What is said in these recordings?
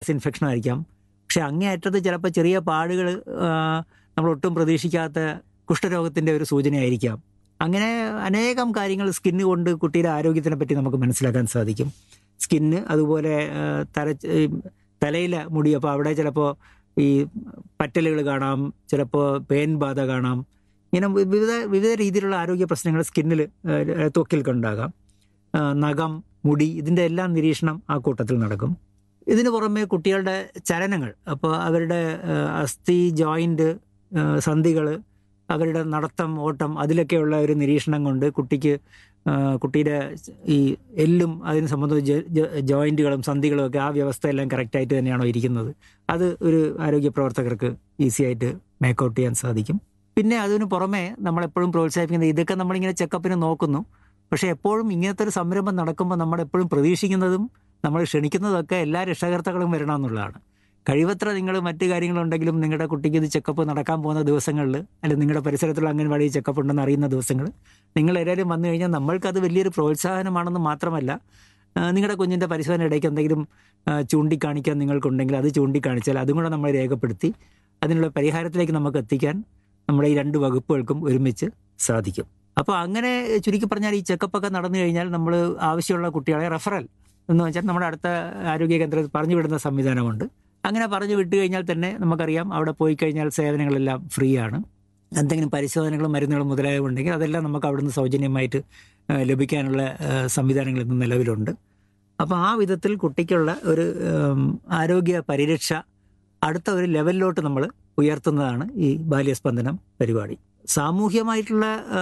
ആൻത്രാക്സ് infection ആയിരിക്കാം പക്ഷെ അങ്ങേയറ്റത്ത് ചിലപ്പോൾ ചെറിയ പാടുകൾ നമ്മൾ ഒട്ടും പ്രതീക്ഷിക്കാത്ത കുഷ്ഠരോഗത്തിൻ്റെ ഒരു സൂചനയായിരിക്കാം അങ്ങനെ അനേകം കാര്യങ്ങൾ സ്കിന്ന് കൊണ്ട് കുട്ടിയുടെ ആരോഗ്യത്തിനെ പറ്റി നമുക്ക് മനസ്സിലാക്കാൻ സാധിക്കും സ്കിന്ന് അതുപോലെ ആ, തല ഈ തലയിലെ മുടി അപ്പോൾ അവിടെ ചിലപ്പോൾ ഈ പറ്റലുകൾ കാണാം ചിലപ്പോൾ പേൻ ബാധ കാണാം ഇങ്ങനെ വിവിധ വിവിധ രീതിയിലുള്ള ആരോഗ്യ പ്രശ്നങ്ങൾ സ്കിന്നിൽ ത്വക്കിൽ ഉണ്ടാകാം ആ, നഖം മുടി ഇതിൻ്റെ എല്ലാം നിരീക്ഷണം ആ കൂട്ടത്തിൽ നടക്കും ഇതിന് പുറമെ കുട്ടികളുടെ ചലനങ്ങൾ അപ്പോൾ അവരുടെ ആ, അസ്ഥി ജോയിൻ്റ് സന്ധികൾ അവരുടെ നടത്തം ഓട്ടം അതിലൊക്കെയുള്ള ഒരു നിരീക്ഷണം കൊണ്ട് കുട്ടിക്ക് ആ, കുട്ടിയുടെ ഈ എല്ലും അതിന് സംബന്ധിച്ച ജോയിൻറ്റുകളും സന്ധികളും ഒക്കെ ആ വ്യവസ്ഥ എല്ലാം കറക്റ്റായിട്ട് തന്നെയാണോ ഇരിക്കുന്നത് അത് ഒരു ആരോഗ്യ പ്രവർത്തകർക്ക് ഈസി ആയിട്ട് മേക്കൗട്ട് ചെയ്യാൻ സാധിക്കും പിന്നെ അതിന് പുറമെ നമ്മളെപ്പോഴും പ്രോത്സാഹിപ്പിക്കുന്നത് ഇതൊക്കെ നമ്മളിങ്ങനെ ചെക്കപ്പിന് നോക്കുന്നു പക്ഷേ എപ്പോഴും ഇങ്ങനത്തെ ഒരു സംരംഭം നടക്കുമ്പോൾ നമ്മൾ എപ്പോഴും പ്രതീക്ഷിക്കുന്നതും നമ്മൾ ക്ഷണിക്കുന്നതൊക്കെ എല്ലാ രക്ഷകർത്താക്കളും വരണമെന്നുള്ളതാണ് കഴിവത്ര നിങ്ങൾ മറ്റു കാര്യങ്ങളുണ്ടെങ്കിലും നിങ്ങളുടെ കുട്ടിക്ക് ഇത് ചെക്കപ്പ് നടക്കാൻ പോകുന്ന ദിവസങ്ങളിൽ അല്ലെങ്കിൽ നിങ്ങളുടെ പരിസരത്തുള്ള അംഗൻവാടി ചെക്കപ്പ് ഉണ്ടെന്ന് അറിയുന്ന ദിവസങ്ങൾ നിങ്ങൾ എല്ലാവരും വന്നു കഴിഞ്ഞാൽ നമ്മൾക്കത് വലിയൊരു പ്രോത്സാഹനമാണെന്ന് മാത്രമല്ല ആ, നിങ്ങളുടെ കുഞ്ഞിൻ്റെ പരിശോധന ഇടയ്ക്ക് എന്തെങ്കിലും ആ, ചൂണ്ടിക്കാണിക്കാൻ നിങ്ങൾക്കുണ്ടെങ്കിൽ അത് ചൂണ്ടിക്കാണിച്ചാൽ അതും കൂടെ നമ്മൾ രേഖപ്പെടുത്തി അതിനുള്ള പരിഹാരത്തിലേക്ക് നമുക്ക് എത്തിക്കാൻ നമ്മുടെ ഈ രണ്ട് വകുപ്പുകൾക്കും ഒരുമിച്ച് സാധിക്കും അപ്പോൾ അങ്ങനെ ചുരുക്കി പറഞ്ഞാൽ ഈ ചെക്കപ്പൊക്കെ നടന്നു കഴിഞ്ഞാൽ നമ്മൾ ആവശ്യമുള്ള കുട്ടികളെ റെഫറൽ എന്ന് വെച്ചാൽ നമ്മുടെ അടുത്ത ആരോഗ്യ കേന്ദ്രത്തിൽ പറഞ്ഞു വിടുന്ന സംവിധാനമുണ്ട് അങ്ങനെ പറഞ്ഞു വിട്ടു കഴിഞ്ഞാൽ തന്നെ നമുക്കറിയാം അവിടെ പോയി കഴിഞ്ഞാൽ സേവനങ്ങളെല്ലാം ഫ്രീ ആണ് എന്തെങ്കിലും പരിശോധനകളും മരുന്നുകളും മുതലായവ ഉണ്ടെങ്കിൽ അതെല്ലാം നമുക്ക് അവിടുന്ന് സൗജന്യമായിട്ട് ആ, ലഭിക്കാനുള്ള ആ, സംവിധാനങ്ങൾ ഇന്ന് നിലവിലുണ്ട് അപ്പോൾ ആ വിധത്തിൽ കുട്ടിക്കുള്ള ഒരു ഉം, ആരോഗ്യ പരിരക്ഷ അടുത്ത ഒരു ലെവലിലോട്ട് നമ്മൾ ഉയർത്തുന്നതാണ് ഈ ബാല്യസ്പന്ദനം പരിപാടി സാമൂഹ്യമായിട്ടുള്ള ആ,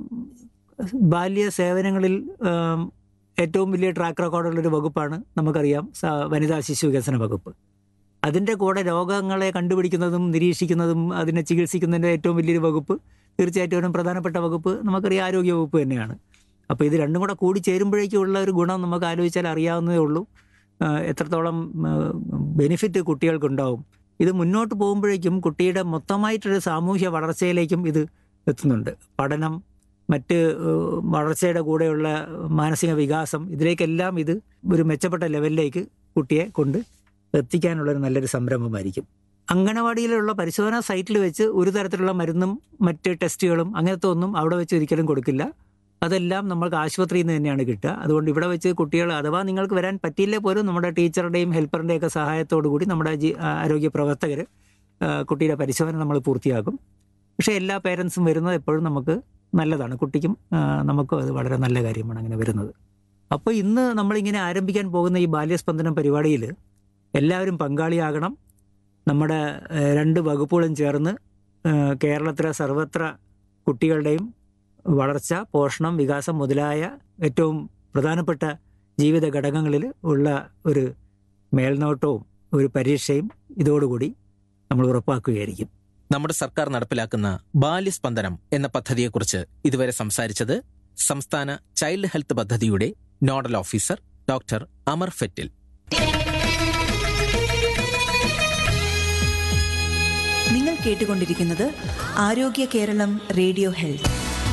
ബാല്യ സേവനങ്ങളിൽ ആം, ഏറ്റവും വലിയ ട്രാക്ക് റെക്കോർഡുള്ള ഒരു വകുപ്പാണ് നമുക്കറിയാം സ- വനിതാ ശിശു വികസന വകുപ്പ് അതിൻ്റെ കൂടെ രോഗങ്ങളെ കണ്ടുപിടിക്കുന്നതും നിരീക്ഷിക്കുന്നതും അതിനെ ചികിത്സിക്കുന്നതിൻ്റെ ഏറ്റവും വലിയൊരു വകുപ്പ് തീർച്ചയായിട്ടും ഒരു പ്രധാനപ്പെട്ട വകുപ്പ് നമുക്കറിയാം ആരോഗ്യ വകുപ്പ് തന്നെയാണ് അപ്പോൾ ഇത് രണ്ടും കൂടെ കൂടി ചേരുമ്പോഴേക്കുള്ള ഒരു ഗുണം നമുക്ക് ആലോചിച്ചാൽ അറിയാവുന്നതേ ഉള്ളൂ ആ, എത്രത്തോളം ബെനിഫിറ്റ് കുട്ടികൾക്കുണ്ടാവും ഇത് മുന്നോട്ട് പോകുമ്പോഴേക്കും കുട്ടിയുടെ മൊത്തമായിട്ടൊരു സാമൂഹ്യ വളർച്ചയിലേക്കും ഇത് എത്തുന്നുണ്ട് പഠനം മറ്റ് ഏഹ്, വളർച്ചയുടെ കൂടെയുള്ള മാനസിക വികാസം ഇതിലേക്കെല്ലാം ഇത് ഒരു മെച്ചപ്പെട്ട ലെവലിലേക്ക് കുട്ടിയെ കൊണ്ട് എത്തിക്കാനുള്ളൊരു നല്ലൊരു സംരംഭമായിരിക്കും അങ്കണവാടിയിലുള്ള പരിശോധനാ സൈറ്റിൽ വെച്ച് ഒരു തരത്തിലുള്ള മരുന്നും മറ്റ് ടെസ്റ്റുകളും അങ്ങനത്തെ ഒന്നും അവിടെ വെച്ച് ഒരിക്കലും കൊടുക്കില്ല അതെല്ലാം നമ്മൾക്ക് ആശുപത്രിയിൽ നിന്ന് തന്നെയാണ് കിട്ടുക അതുകൊണ്ട് ഇവിടെ വെച്ച് കുട്ടികൾ അഥവാ നിങ്ങൾക്ക് വരാൻ പറ്റിയില്ലേ പോലും നമ്മുടെ ടീച്ചറുടെയും ഹെൽപ്പറിൻ്റെയും ഒക്കെ സഹായത്തോടു കൂടി നമ്മുടെ ജി- ആരോഗ്യ പ്രവർത്തകർ കുട്ടിയുടെ പരിശോധന നമ്മൾ പൂർത്തിയാക്കും പക്ഷേ എല്ലാ പേരൻസും വരുന്നത് എപ്പോഴും നമുക്ക് നല്ലതാണ് കുട്ടിക്കും ആ, നമുക്കും അത് വളരെ നല്ല കാര്യമാണ് അങ്ങനെ വരുന്നത് അപ്പോൾ ഇന്ന് നമ്മളിങ്ങനെ ആരംഭിക്കാൻ പോകുന്ന ഈ ബാല്യസ്പന്ദനം പരിപാടിയിൽ എല്ലാവരും പങ്കാളിയാകണം നമ്മുടെ ആ, രണ്ട് വകുപ്പുകളും ചേർന്ന് ആ, കേരളത്തിലെ സർവത്ര കുട്ടികളുടെയും വളർച്ച പോഷണം വികാസം മുതലായ ഏറ്റവും പ്രധാനപ്പെട്ട ജീവിത ഘടകങ്ങളിൽ ഉള്ള ഒരു മേൽനോട്ടവും ഒരു പരീക്ഷയും ഇതോടുകൂടി നമ്മൾ ഉറപ്പാക്കുകയായിരിക്കും നമ്മുടെ സർക്കാർ നടപ്പിലാക്കുന്ന ബാല്യസ്പന്ദനം എന്ന പദ്ധതിയെക്കുറിച്ച് ഇതുവരെ സംസാരിച്ചത് സംസ്ഥാന ചൈൽഡ് ഹെൽത്ത് പദ്ധതിയുടെ nodal officer doctor Amar Fettle നിങ്ങൾ കേട്ടുകൊണ്ടിരിക്കുന്നത് ആരോഗ്യ കേരളം റേഡിയോ ഹെൽത്ത്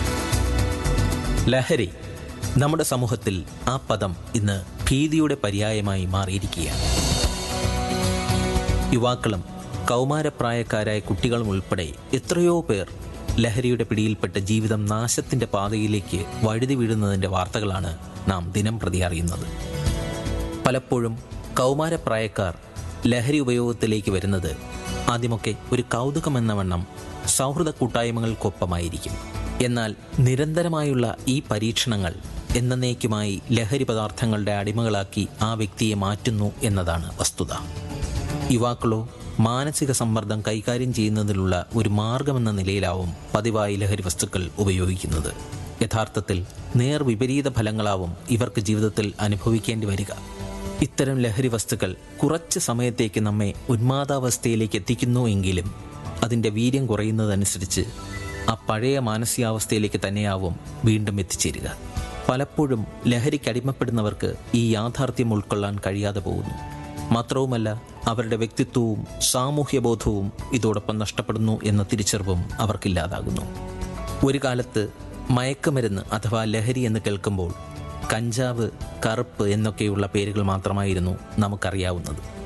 ലഹരി നമ്മുടെ സമൂഹത്തിൽ ആ പദം ഇന്ന് ഭീതിയുടെ പര്യായമായി മാറിയിരിക്കുകയാണ് യുവാക്കളും കൗമാരപ്രായക്കാരായ കുട്ടികളും ഉൾപ്പെടെ എത്രയോ പേർ ലഹരിയുടെ പിടിയിൽപ്പെട്ട് ജീവിതം നാശത്തിന്റെ പാതയിലേക്ക് വഴുതി വീഴുന്നതിന്റെ വാർത്തകളാണ് നാം ദിനം പ്രതി അറിയുന്നത് പലപ്പോഴും കൗമാരപ്രായക്കാർ ലഹരി ഉപയോഗത്തിലേക്ക് വരുന്നത് ആദ്യമൊക്കെ ഒരു കൗതുകമെന്ന വണ്ണം സൗഹൃദ കൂട്ടായ്മകൾക്കൊപ്പമായിരിക്കും എന്നാൽ നിരന്തരമായുള്ള ഈ പരീക്ഷണങ്ങൾ എന്നേക്കുമായി ലഹരി പദാർത്ഥങ്ങളുടെ അടിമകളാക്കി ആ വ്യക്തിയെ മാറ്റുന്നു എന്നതാണ് വസ്തുത യുവാക്കളോ മാനസിക സമ്മർദ്ദം കൈകാര്യം ചെയ്യുന്നതിലുള്ള ഒരു മാർഗമെന്ന നിലയിലാവും പതിവായി ലഹരി വസ്തുക്കൾ ഉപയോഗിക്കുന്നത് യഥാർത്ഥത്തിൽ നേർ വിപരീത ഫലങ്ങളാവും ഇവർക്ക് ജീവിതത്തിൽ അനുഭവിക്കേണ്ടി വരിക ഇത്തരം ലഹരി വസ്തുക്കൾ കുറച്ച് സമയത്തേക്ക് നമ്മെ ഉന്മാദാവസ്ഥയിലേക്ക് എത്തിക്കുന്നു എങ്കിലും അതിൻ്റെ വീര്യം കുറയുന്നതനുസരിച്ച് ആ പഴയ മാനസികാവസ്ഥയിലേക്ക് തന്നെയാവും വീണ്ടും എത്തിച്ചേരുക പലപ്പോഴും ലഹരിക്ക് അടിമപ്പെടുന്നവർക്ക് ഈ യാഥാർത്ഥ്യം ഉൾക്കൊള്ളാൻ കഴിയാതെ പോകുന്നു മാത്രവുമല്ല അവരുടെ വ്യക്തിത്വവും സാമൂഹ്യബോധവും ഇതോടൊപ്പം നഷ്ടപ്പെടുന്നു എന്ന തിരിച്ചറിവും അവർക്കില്ലാതാകുന്നു ഒരു കാലത്ത് മയക്കുമരുന്ന് അഥവാ ലഹരി എന്ന് കേൾക്കുമ്പോൾ കഞ്ചാവ് കറുപ്പ് എന്നൊക്കെയുള്ള പേരുകൾ മാത്രമായിരുന്നു നമുക്കറിയാവുന്നത്